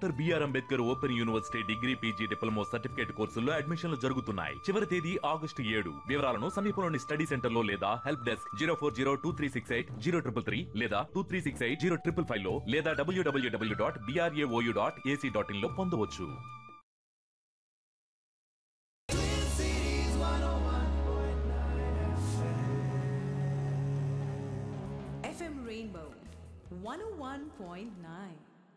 Doctor BR Ambedkar open university degree PG diploma certificate కోర్సుల్లో అడ్మిషన్లు జరుగుతున్నాయి చివరి తేదీ ఆగస్టు ఏడు వివరాలను సమీపంలోని స్టడీ సెంటర్ లో లేదా help desk zero four zero two three six eight zero triple three లేదా two three six eight zero triple five లో లేదా WWW dot BRAOU dot AC dot in లో పొందవచ్చు FM Rainbow 101.9.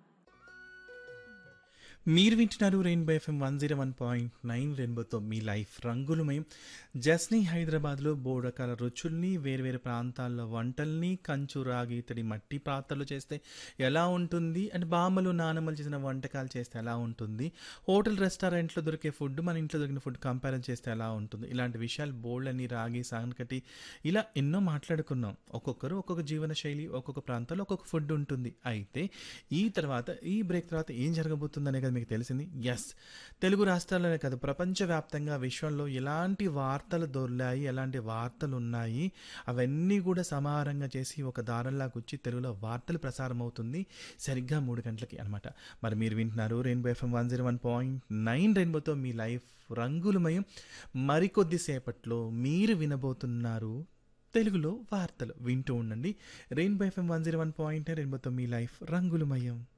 మీరు వింటున్నారు Rainbow FM one zero one point nine రెయిన్బోతో మీ life రంగులమయం జస్నీ హైదరాబాద్లో బోర్డు రకాల రుచుల్ని వేరువేరు ప్రాంతాల్లో వంటల్ని కంచు రాగి ఇతడి మట్టి పాత్రలు చేస్తే ఎలా ఉంటుంది అండ్ బామ్మలు నానమ్మలు చేసిన వంటకాలు చేస్తే ఎలా ఉంటుంది హోటల్ రెస్టారెంట్లో దొరికే ఫుడ్ మన ఇంట్లో దొరికిన ఫుడ్ కంపారిజన్ చేస్తే ఎలా ఉంటుంది ఇలాంటి విషయాలు బోల్డ్ని రాగి సాగనకటి ఇలా ఎన్నో మాట్లాడుకున్నాం ఒక్కొక్కరు ఒక్కొక్క జీవన శైలి ఒక్కొక్క ప్రాంతంలో ఒక్కొక్క ఫుడ్ ఉంటుంది అయితే ఈ తర్వాత ఈ బ్రేక్ తర్వాత ఏం జరగబోతుందనే కదా మీకు తెలిసింది ఎస్ తెలుగు రాష్ట్రాల్లోనే కాదు ప్రపంచవ్యాప్తంగా విశ్వంలో ఎలాంటి వార్తలు దొర్లాయి ఎలాంటి వార్తలు ఉన్నాయి అవన్నీ కూడా సమాహారంగా చేసి ఒక దారంలా కూర్చి తెలుగులో వార్తలు ప్రసారం అవుతుంది సరిగ్గా మూడు గంటలకి అనమాట మరి మీరు వింటున్నారు Rainbow FM one zero one point nine రెయిన్బోతో మీ లైఫ్ రంగులమయం మరికొద్దిసేపట్లో మీరు వినబోతున్నారు తెలుగులో వార్తలు వింటూ ఉండండి Rainbow FM one zero one point రెయిన్బోతో మీ లైఫ్ రంగులమయం